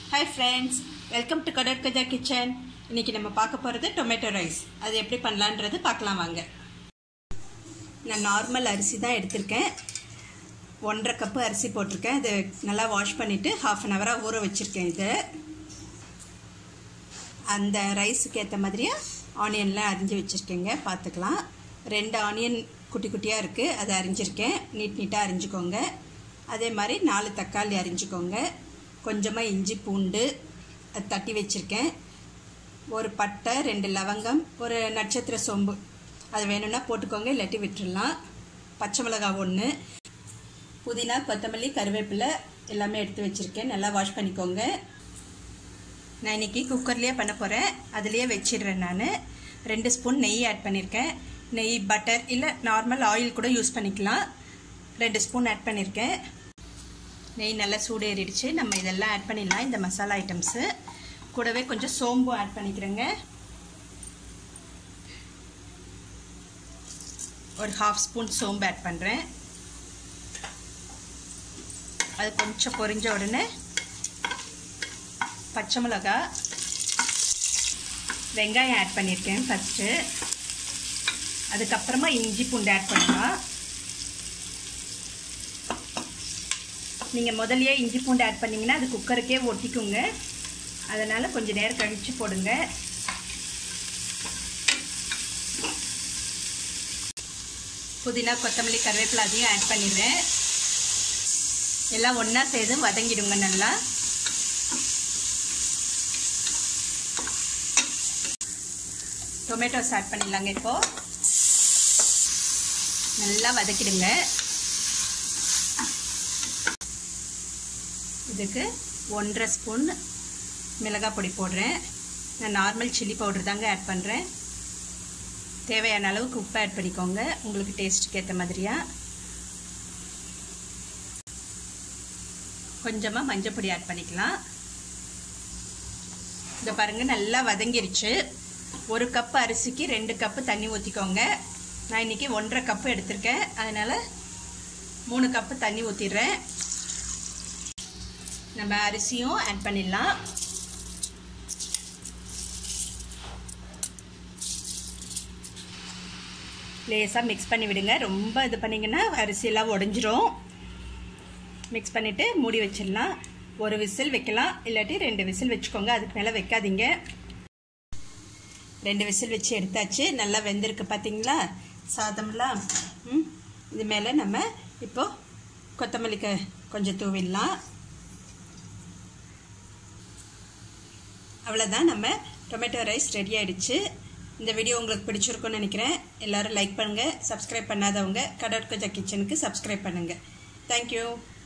hi friends welcome to கடற்கஜா kitchen இன்னைக்கு நம்ம பார்க்க போகிறது டொமேட்டோ ரைஸ் அது எப்படி பண்ணலான்றது பார்க்கலாம் வாங்க நான் நார்மல் அரிசி தான் எடுத்திருக்கேன் ஒன்றரை கப்பு அரிசி போட்டிருக்கேன் இது நல்லா வாஷ் பண்ணிவிட்டு ஹாஃப் அன் ஹவராக ஊற வச்சுருக்கேன் இது அந்த ரைஸுக்கு ஏற்ற மாதிரியே ஆனியன்லாம் அரிஞ்சு வச்சுருக்கேங்க பார்த்துக்கலாம் ரெண்டு ஆனியன் குட்டி குட்டியாக இருக்குது அதை அரிஞ்சிருக்கேன் நீட் நீட்டாக அரிஞ்சுக்கோங்க அதே மாதிரி நாலு தக்காளி அரிஞ்சுக்கோங்க கொஞ்சமாக இஞ்சி பூண்டு அது தட்டி வச்சுருக்கேன் ஒரு பட்டை ரெண்டு லவங்கம் ஒரு நட்சத்திர சோம்பு அது வேணும்னா போட்டுக்கோங்க இல்லாட்டி விட்டுடலாம் பச்சை மிளகாய் ஒன்று புதினா கொத்தமல்லி கருவேப்பிலை எல்லாமே எடுத்து வச்சுருக்கேன் நல்லா வாஷ் பண்ணிக்கோங்க நான் இன்றைக்கி குக்கர்லேயே பண்ண போகிறேன் அதுலேயே வச்சிடுறேன் நான் ரெண்டு ஸ்பூன் நெய் ஆட் பண்ணியிருக்கேன் நெய் பட்டர் இல்லை நார்மல் ஆயில் கூட யூஸ் பண்ணிக்கலாம் ரெண்டு ஸ்பூன் ஆட் பண்ணியிருக்கேன் நெய் நல்லா சூடு ஏறிடுச்சு நம்ம இதெல்லாம் ஆட் பண்ணிடலாம் இந்த மசாலா ஐட்டம்ஸு கூடவே கொஞ்சம் சோம்பு ஆட் பண்ணிக்கிறேங்க ஒரு ஹாஃப் ஸ்பூன் சோம்பு ஆட் பண்ணுறேன் அது கொஞ்சம் பொரிஞ்ச உடனே பச்சை மிளகா வெங்காயம் ஆட் பண்ணியிருக்கேன் ஃபஸ்ட்டு அதுக்கப்புறமா இஞ்சி பூண்டு ஆட் பண்ணலாம் நீங்கள் முதல்லையே இஞ்சி பூண்டு ஆட் பண்ணிங்கன்னா அது குக்கருக்கே ஒட்டிக்குங்க அதனால் கொஞ்சம் நேரம் கழித்து போடுங்க புதினா கொத்தமல்லி கருவேப்பிலை அதையும் ஆட் பண்ணிடுறேன் எல்லாம் ஒன்றா சேர்த்து வதங்கிடுங்க நல்லா டொமேட்டோஸ் ஆட் பண்ணிடலாங்க இப்போது நல்லா வதக்கிடுங்க இதுக்கு ஒன்றரை ஸ்பூன் மிளகாய் பொடி போடுறேன் நான் நார்மல் சில்லி பவுடர் தாங்க ஆட் பண்ணுறேன் தேவையான அளவுக்கு உப்பு ஆட் பண்ணிக்கோங்க உங்களுக்கு டேஸ்ட்டுக்கு ஏற்ற மாதிரியாக கொஞ்சமாக மஞ்சள் பொடி ஆட் பண்ணிக்கலாம் இதை பாருங்கள் நல்லா வதங்கிருச்சு ஒரு கப்பு அரிசிக்கு ரெண்டு கப்பு தண்ணி ஊற்றிக்கோங்க நான் இன்றைக்கி ஒன்றரை கப்பு எடுத்திருக்கேன் அதனால் மூணு கப்பு தண்ணி ஊற்றிடுறேன் நம்ம அரிசியும் ஆட் பண்ணிடலாம் லேசாக மிக்ஸ் பண்ணி விடுங்க ரொம்ப இது பண்ணிங்கன்னா அரிசியெல்லாம் உடஞ்சிரும் மிக்ஸ் பண்ணிவிட்டு மூடி வச்சிடலாம் ஒரு விசில் வைக்கலாம் இல்லாட்டி ரெண்டு விசில் வச்சுக்கோங்க அதுக்கு மேலே வைக்காதீங்க ரெண்டு விசில் வச்சு எடுத்தாச்சு நல்லா வெந்திருக்கு பார்த்தீங்களா சாதம்லாம் ம் இது மேலே நம்ம இப்போது கொத்தமல்லி க கொஞ்சம் தூவிடலாம் அவ்வளோதான் நம்ம டொமேட்டோ ரைஸ் ரெடி ஆகிடுச்சு இந்த வீடியோ உங்களுக்கு பிடிச்சிருக்குன்னு நினைக்கிறேன் எல்லோரும் லைக் பண்ணுங்கள் சப்ஸ்கிரைப் பண்ணாதவங்க கடற்கஜா கிச்சனுக்கு சப்ஸ்கிரைப் பண்ணுங்கள் தேங்க்யூ